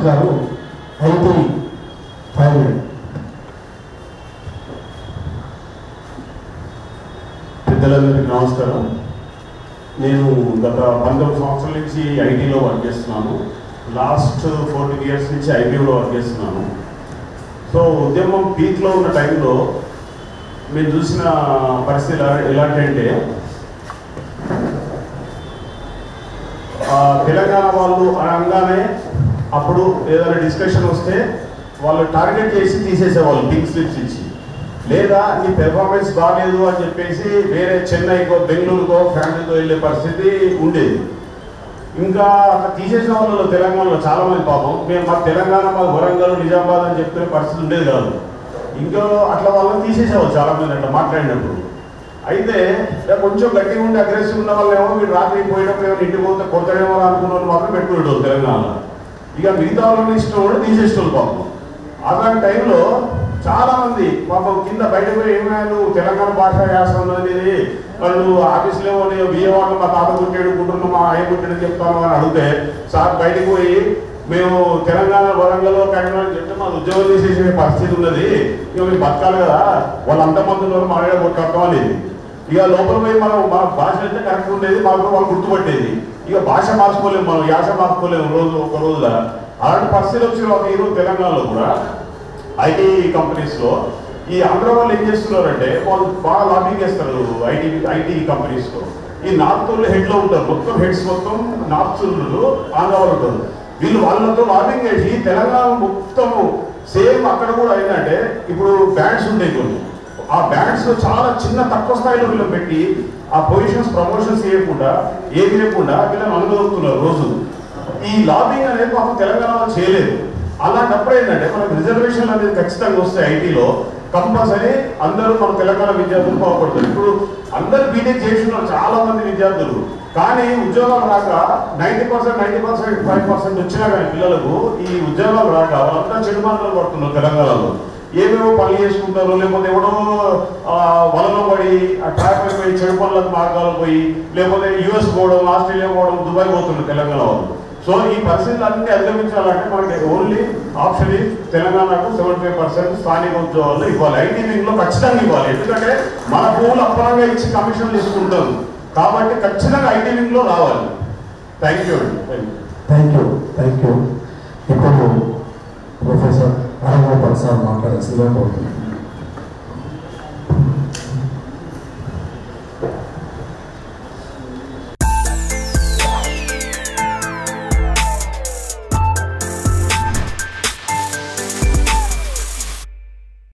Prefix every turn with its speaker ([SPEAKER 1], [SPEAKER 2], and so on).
[SPEAKER 1] గారు IT five minute
[SPEAKER 2] పెద్దలందరికీ నమస్కారం నేను గత పంతొమ్మిది సంవత్సరాల నుంచి ఐటీలో వర్క్ చేస్తున్నాను లాస్ట్ ఫోర్టీన్ ఇయర్స్ నుంచి ఐబీఎంలో వర్క్ చేస్తున్నాను సో ఉద్యమం పీక్లో ఉన్న టైంలో మేము చూసిన పరిస్థితి ఎలా ఎలాంటి అంటే ఆ, తెలంగాణ వాళ్ళు అనగానే అప్పుడు ఏదైనా డిస్కషన్ వస్తే వాళ్ళు టార్గెట్ చేసి తీసేసేవాళ్ళు పింక్ స్లిప్స్ ఇచ్చి లేదా నీ పెర్ఫార్మెన్స్ బాగాలేదు అని చెప్పేసి వేరే చెన్నైకో బెంగళూరుకో ఫ్యామిలీతో వెళ్ళే పరిస్థితి ఉండేది ఇంకా అట్లా తీసేసిన వాళ్ళు తెలంగాణలో చాలా మంది పాపం మేము మా తెలంగాణ మా వరంగల్ నిజామాబాద్ అని చెప్తున్న పరిస్థితి ఉండేది కాదు ఇంకా అట్లా వాళ్ళని తీసేసేవాళ్ళు చాలా మంది అట్లా మాట్లాడినప్పుడు అయితే ఇక కొంచెం గట్టిగా ఉండి అగ్రెసివ్ ఉన్న వాళ్ళు ఏమో మీరు రాత్రి పోయేటప్పుడు ఏమో ఇంటికి పోతే కొడతాడేమో అని అనుకున్న వాళ్ళు మాత్రం పెట్టుకునేటోళ్ళు తెలంగాణలో ఇక మిగతా వాళ్ళని ఇష్టం కూడా తీసేసేవాళ్ళు పాపం అలాంటి టైంలో చాలా మంది పాపం కింద బయటకు పోయి ఏమైనా నువ్వు తెలంగాణ భాష యాస ఉన్నది వాళ్ళు ఆఫీసులో బియ్యవాళ్ళు మా తాత పుట్టాడు కుటుంబం మా అయ్య పుట్టాడు చెప్తాను అని అడిగితే సార్ బయటకు పోయి మేము తెలంగాణ వరంగల్ కరీంనగర్ చెప్తే మాకు ఉద్యోగం తీసేసే పరిస్థితి ఉన్నది ఇక మేము బతకాలి కదా వాళ్ళు అంతమంది ఉన్నారు మా మీద కొట్టాం అనేది ఇక లోపల పోయి మనం మన భాష అయితే కరెక్ట్ ఉండేది మాకు వాళ్ళు గుర్తుపట్టేది ఇక భాష మార్చుకోలేము మనం యాస మార్చుకోలేము రోజు ఒక రోజుల అలాంటి పరిస్థితి వచ్చిన ఒక ఈరోజు తెలంగాణలో కూడా ఐటీ కంపెనీస్లో ఈ ఆంధ్ర వాళ్ళు ఏం చేస్తున్నారంటే వాళ్ళు బాగా లాబింగ్ చేస్తారు ఐటీ ఐటీ కంపెనీస్లో ఈ నార్త్ వాళ్ళు హెడ్లో ఉంటారు మొత్తం హెడ్స్ మొత్తం నార్త్ ఆంధ్ర వాళ్ళు ఉంటారు వీళ్ళు వాళ్ళతో లాబింగ్ చేసి తెలంగాణ మొత్తము సేమ్ అక్కడ కూడా ఏంటంటే ఇప్పుడు బ్యాండ్స్ ఉంటాయి కొన్ని ఆ బ్యాండ్స్ చాలా చిన్న తక్కువ స్థాయిలో వీళ్ళని పెట్టి ఆ పొజిషన్స్ ప్రమోషన్స్ చేయకుండా ఏమి లేకుండా వీళ్ళని అనుభవిస్తున్నారు రోజు ఈ లాబింగ్ అనేది పాపం తెలంగాణలో చేయలేదు అలాంటప్పుడు ఏంటంటే మనకు రిజర్వేషన్ అనేది ఖచ్చితంగా వస్తాయి ఐటీలో కంపల్సరీ అందరూ మన తెలంగాణ విద్యార్థులు బాగుపడతారు ఇప్పుడు అందరు బీటెక్ చేస్తున్నారు చాలా మంది విద్యార్థులు కానీ ఉద్యోగాలు రాక ninety percent ninety percent five percent వచ్చినా కానీ పిల్లలకు ఈ ఉద్యోగాలు రాక వాళ్ళంతా చెడు మార్గాలు పడుతున్నారు తెలంగాణలో ఏమేమో పనులు చేసుకుంటారు లేకపోతే ఎవడో ఆ, వలలో పడి ఆ ట్రాక్ పోయి చెడు పనులకు మార్గాలు పోయి లేకపోతే యుఎస్ పోవడం ఆస్ట్రేలియా పోవడం దుబాయ్ పోతున్నారు తెలంగాణ వాళ్ళు సో ఈ పరిస్థితులన్నీ అధిగమించాలంటే మనకి ఓన్లీ ఆప్షన్ ఈ తెలంగాణకు సెవెంటీ ఫైవ్ పర్సెంట్ స్థానిక ఉద్యోగాలు ఇవ్వాలి ఐటీ వింగ్ లో ఖచ్చితంగా ఇవ్వాలి ఎందుకంటే మన భూములు అప్పనంగా ఇచ్చి కమిషన్ తీసుకుంటారు కాబట్టి ఖచ్చితంగా ఐటీ వింగ్ లో రావాలి థ్యాంక్ యూ అండి thank you
[SPEAKER 1] thank you thank you ఇప్పుడు ప్రొఫెసర్ అరంగోపాల్ సార్ మాట్లాడాల్సిందిగా కోరుతున్నాను